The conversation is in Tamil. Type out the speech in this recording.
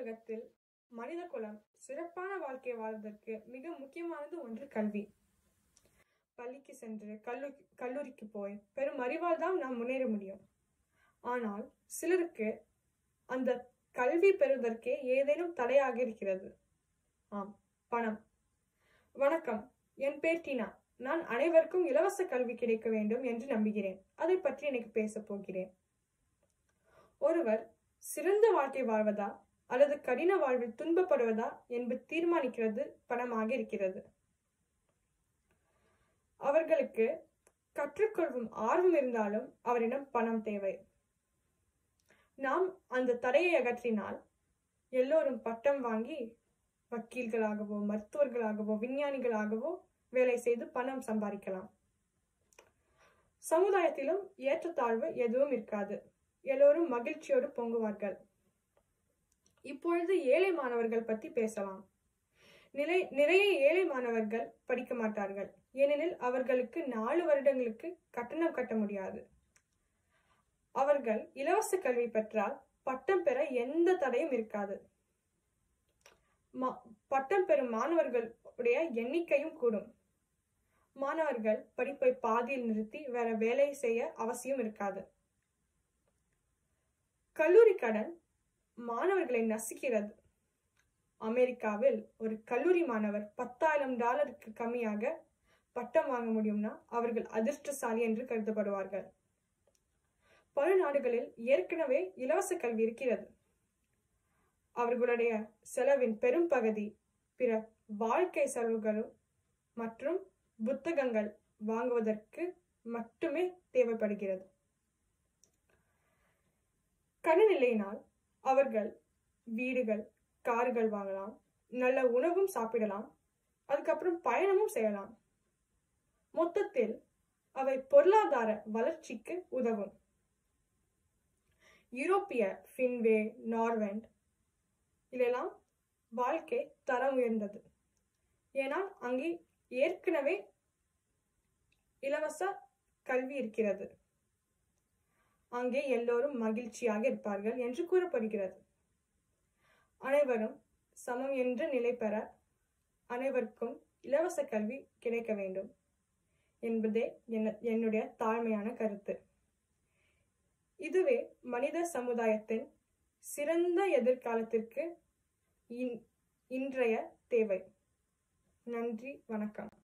உலகத்தில் மனித குலம் சிறப்பான வாழ்க்கை வாழ்வதற்கு மிக முக்கியமானது ஒன்று கல்வி பள்ளிக்கு சென்று கல்லூ கல்லூரிக்கு போய் பெரும் அறிவால் தான் நாம் முன்னேற முடியும் ஆனால் சிலருக்கு அந்த கல்வி பெறுவதற்கே ஏதேனும் தடையாக இருக்கிறது ஆம் பணம் வணக்கம் என் பேர் டீனா நான் அனைவருக்கும் இலவச கல்வி கிடைக்க வேண்டும் என்று நம்புகிறேன் அதை பற்றி எனக்கு பேசப் போகிறேன் ஒருவர் சிறந்த வாழ்க்கை வாழ்வதா அல்லது கடின வாழ்வில் துன்பப்படுவதா என்பது தீர்மானிக்கிறது பணமாக இருக்கிறது அவர்களுக்கு கற்றுக்கொள்ளும் ஆர்வம் இருந்தாலும் அவரிடம் பணம் தேவை நாம் அந்த தடையை அகற்றினால் எல்லோரும் பட்டம் வாங்கி வக்கீல்களாகவோ மருத்துவர்களாகவோ விஞ்ஞானிகளாகவோ வேலை செய்து பணம் சம்பாதிக்கலாம் சமுதாயத்திலும் ஏற்றத்தாழ்வு எதுவும் இருக்காது எல்லோரும் மகிழ்ச்சியோடு பொங்குவார்கள் இப்பொழுது ஏழை மாணவர்கள் பற்றி பேசலாம் நிலை நிறைய ஏழை மாணவர்கள் படிக்க மாட்டார்கள் ஏனெனில் அவர்களுக்கு நாலு வருடங்களுக்கு கட்டணம் கட்ட முடியாது அவர்கள் இலவச கல்வி பெற்றால் பட்டம் பெற எந்த தடையும் இருக்காது பட்டம் பெறும் மாணவர்களுடைய எண்ணிக்கையும் கூடும் மாணவர்கள் படிப்பை பாதியில் நிறுத்தி வேற வேலை செய்ய அவசியம் இருக்காது கல்லூரி கடன் மாணவர்களை நசுக்கிறது அமெரிக்காவில் ஒரு கல்லூரி மாணவர் பத்தாயிரம் டாலருக்கு கம்மியாக பட்டம் வாங்க முடியும்னா அவர்கள் அதிர்ஷ்டசாலி என்று கருதப்படுவார்கள் பல நாடுகளில் ஏற்கனவே இலவச கல்வி இருக்கிறது அவர்களுடைய செலவின் பெரும் பகுதி பிற வாழ்க்கை செலவுகளும் மற்றும் புத்தகங்கள் வாங்குவதற்கு மட்டுமே தேவைப்படுகிறது கடன் இல்லைனால் அவர்கள் வீடுகள் கார்கள் வாங்கலாம் நல்ல உணவும் சாப்பிடலாம் அதுக்கப்புறம் பயணமும் செய்யலாம் மொத்தத்தில் அவை பொருளாதார வளர்ச்சிக்கு உதவும் யூரோப்பிய ஃபின்வே நார்வெண்ட் இதெல்லாம் வாழ்க்கை தரம் உயர்ந்தது ஏனால் அங்கே ஏற்கனவே இலவச கல்வி இருக்கிறது அங்கே எல்லோரும் மகிழ்ச்சியாக இருப்பார்கள் என்று கூறப்படுகிறது அனைவரும் சமம் என்ற நிலை பெற அனைவருக்கும் இலவச கல்வி கிடைக்க வேண்டும் என்பதே என்னுடைய தாழ்மையான கருத்து இதுவே மனித சமுதாயத்தின் சிறந்த எதிர்காலத்திற்கு இன்றைய தேவை நன்றி வணக்கம்